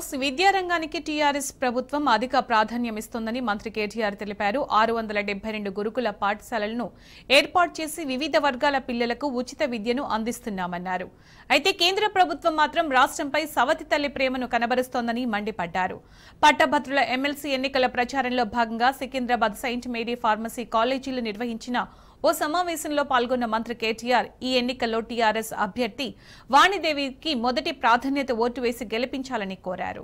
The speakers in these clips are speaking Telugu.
విద్యారంగానికి టీఆర్ఎస్ ప్రభుత్వం అధిక ప్రాధాన్యమిస్తోందని మంత్రి కేటీఆర్ తెలిపారు ఆరు వందల డెబ్బై రెండు గురుకుల పాఠశాలలను ఏర్పాటు చేసి వివిధ వర్గాల పిల్లలకు ఉచిత విద్యను అందిస్తున్నామన్నారు అయితే కేంద్ర ప్రభుత్వం మాత్రం రాష్ట్రంపై సవతి తల్లి ప్రేమను కనబరుస్తోందని మండిపడ్డారు పట్టభద్రుల ఎమ్మెల్సీ ఎన్నికల ప్రచారంలో భాగంగా సికింద్రాబాద్ సెయింట్ మేరీ ఫార్మసీ కాలేజీలు నిర్వహించిన ఓ సమావేశంలో పాల్గొన్న మంత్రి కేటీఆర్ ఈ ఎన్నికల్లో టీఆర్ఎస్ అభ్యర్థి వాణిదేవికి మొదటి ప్రాధాన్యత ఓటు వేసి గెలిపించాలని కోరారు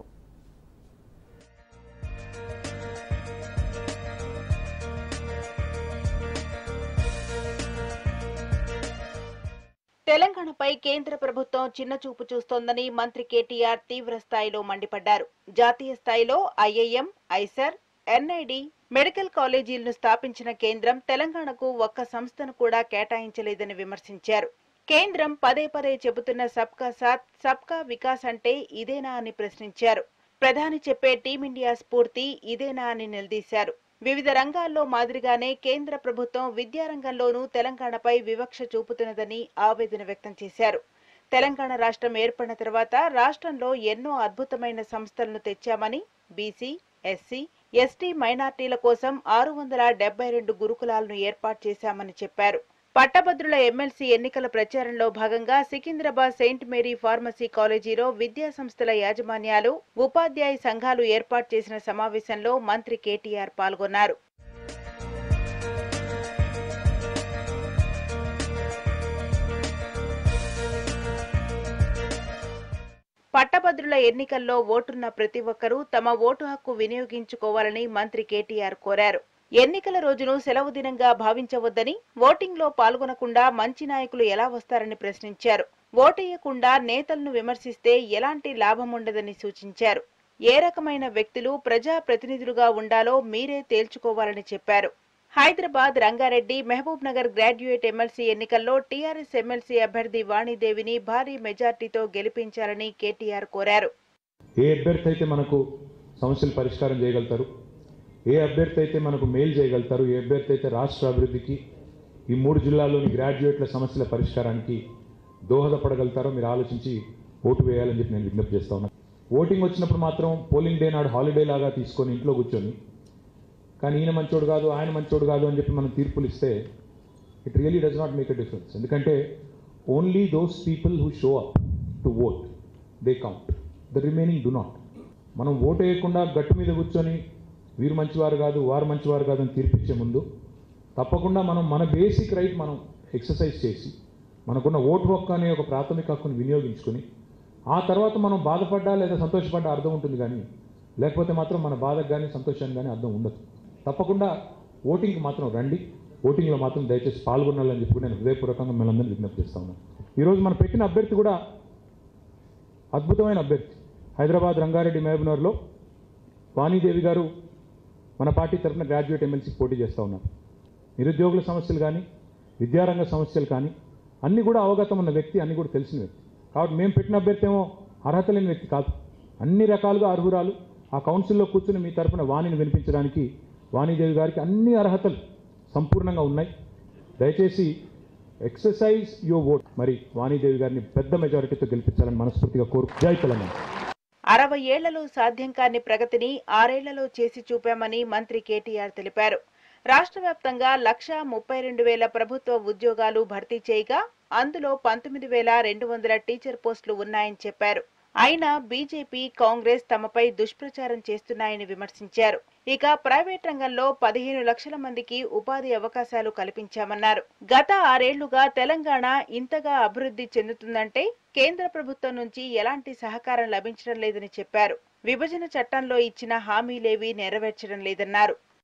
తెలంగాణపై కేంద్ర ప్రభుత్వం చిన్న చూపు చూస్తోందని మంత్రి కేటీఆర్ తీవ్ర స్థాయిలో మండిపడ్డారు జాతీయ స్థాయిలో ఐఐఎం ఐసర్ ఎన్ఐడి మెడికల్ కాలేజీలను స్థాపించిన కేంద్రం తెలంగాణకు ఒక్క సంస్థను కూడా కేటాయించలేదని విమర్శించారు కేంద్రం పదే పదే చెబుతున్న సబ్కా సాత్ సబ్కా వికాస్ అంటే ఇదేనా అని ప్రశ్నించారు ప్రధాని చెప్పే టీమిండియా స్ఫూర్తి ఇదేనా అని నిలదీశారు వివిధ రంగాల్లో మాదిరిగానే కేంద్ర ప్రభుత్వం విద్యారంగంలోనూ తెలంగాణపై వివక్ష చూపుతున్నదని ఆవేదన వ్యక్తం చేశారు తెలంగాణ రాష్ట్రం ఏర్పడిన తర్వాత రాష్ట్రంలో ఎన్నో అద్భుతమైన సంస్థలను తెచ్చామని బీసీ ఎస్సీ ఎస్టీ మైనార్టీల కోసం ఆరు వందల డెబ్బై రెండు గురుకులాలను ఏర్పాటు చేశామని చెప్పారు పట్టభద్రుల ఎమ్మెల్సీ ఎన్నికల ప్రచారంలో భాగంగా సికింద్రాబాద్ సెయింట్ మేరీ ఫార్మసీ కాలేజీలో విద్యా సంస్థల యాజమాన్యాలు ఉపాధ్యాయ సంఘాలు ఏర్పాటు చేసిన సమావేశంలో మంత్రి కేటీఆర్ పాల్గొన్నారు పట్టభద్రుల ఎన్నికల్లో ఓటున్న ప్రతి ఒక్కరూ తమ ఓటు హక్కు వినియోగించుకోవాలని మంత్రి కేటీఆర్ కోరారు ఎన్నికల రోజును సెలవు దినంగా భావించవద్దని ఓటింగ్లో పాల్గొనకుండా మంచి నాయకులు ఎలా వస్తారని ప్రశ్నించారు ఓటేయకుండా నేతలను విమర్శిస్తే ఎలాంటి లాభం ఉండదని సూచించారు ఏ రకమైన వ్యక్తులు ప్రజా ప్రతినిధులుగా ఉండాలో మీరే తేల్చుకోవాలని చెప్పారు హైదరాబాద్ రంగారెడ్డి మహబూబ్ నగర్ గ్రాడ్యుయేట్ ఎమ్మెల్సీ ఎన్నికల్లో టీఆర్ఎస్ ఎమ్మెల్సీ అభ్యర్థి వాణిదేవిని భారీ మెజార్టీతో గెలిపించాలని కేటీఆర్ కోరారు ఏ అభ్యర్థి అయితే మనకు సమస్యలు పరిష్కారం చేయగలుగుతారు ఏ అభ్యర్థి అయితే మనకు మేలు చేయగలుగుతారు ఏ అభ్యర్థి అయితే రాష్ట్ర అభివృద్ధికి ఈ మూడు జిల్లాల్లోని గ్రాడ్యుయేట్ల సమస్యల పరిష్కారానికి దోహదపడగలుగుతారో మీరు ఆలోచించి ఓటు వేయాలని చెప్పి నేను విజ్ఞప్తి చేస్తా ఉన్నాను ఓటింగ్ వచ్చినప్పుడు మాత్రం పోలింగ్ డే నాడు హాలిడే లాగా తీసుకొని ఇంట్లో కూర్చొని కానీ ఈయన మంచోడు కాదు ఆయన మంచోడు కాదు అని చెప్పి మనం తీర్పులు ఇస్తే it really does not make a difference ఎందుకంటే only those people who show up to vote they count the remaining do not మనం ఓటు వేయకుండా గట్టు మీద కూర్చొని వీరు మంచివారు కాదు వారు మంచివారు కాదు అని తీర్పిచ్చే ముందు తప్పకుండా మనం మన బేసిక్ రైట్ మనం ఎక్సర్సైజ్ చేసి మనకున్న ఓటు హక్కు అనే ఒక ప్రాథమిక హక్కును వినియోగించుకొని ఆ తర్వాత మనం బాధపడ్డా లేదా సంతోషపడ్డా అర్థం ఉంటుంది కానీ లేకపోతే మాత్రం మన బాధకు కానీ సంతోషానికి కానీ అర్థం ఉండదు తప్పకుండా ఓటింగ్కి మాత్రం రండి ఓటింగ్లో మాత్రం దయచేసి పాల్గొనాలని చెప్పి నేను హృదయపూర్వకంగా మిమ్మల్ని విజ్ఞప్తి చేస్తా ఉన్నాను ఈరోజు మనం పెట్టిన అభ్యర్థి కూడా అద్భుతమైన అభ్యర్థి హైదరాబాద్ రంగారెడ్డి మహబూబ్నగర్లో వాణీదేవి గారు మన పార్టీ తరఫున గ్రాడ్యుయేట్ ఎమ్మెల్సీకి పోటీ చేస్తూ ఉన్నారు నిరుద్యోగుల సమస్యలు కానీ విద్యారంగ సమస్యలు కానీ అన్నీ కూడా అవగతం ఉన్న వ్యక్తి అన్నీ కూడా తెలిసిన వ్యక్తి కాబట్టి మేము పెట్టిన అభ్యర్థి ఏమో అర్హత లేని వ్యక్తి కాదు అన్ని రకాలుగా అర్హురాలు ఆ కౌన్సిల్లో కూర్చుని మీ తరఫున వాణిని వినిపించడానికి వాణిదేవి గారికి అన్ని అర్హతలు సంపూర్ణంగా ఉన్నాయి దయచేసి ఎక్సర్సైజ్ యువర్ ఓట్ మరి వాణిదేవి గారిని పెద్ద మెజారిటీతో గెలిపించాలని మనస్ఫూర్తిగా కోరు జై తెలంగాణ అరవై ఏళ్లలో సాధ్యం కాని ప్రగతిని ఆరేళ్లలో చేసి చూపామని మంత్రి కేటీఆర్ తెలిపారు రాష్ట్ర వ్యాప్తంగా లక్షా ముప్పై రెండు వేల ప్రభుత్వ ఉద్యోగాలు భర్తీ చేయగా అందులో పంతొమ్మిది వేల రెండు వందల టీచర్ పోస్టులు ఉన్నాయని చెప్పారు అయినా బీజేపీ కాంగ్రెస్ తమపై దుష్ప్రచారం చేస్తున్నాయని విమర్శించారు ఇక ప్రైవేట్ రంగంలో పదిహేను లక్షల మందికి ఉపాధి అవకాశాలు కల్పించామన్నారు గత ఆరేళ్లుగా తెలంగాణ ఇంతగా అభివృద్ధి చెందుతుందంటే కేంద్ర ప్రభుత్వం నుంచి ఎలాంటి సహకారం లభించడం లేదని చెప్పారు విభజన చట్టంలో ఇచ్చిన హామీలేవీ నెరవేర్చడం లేదన్నారు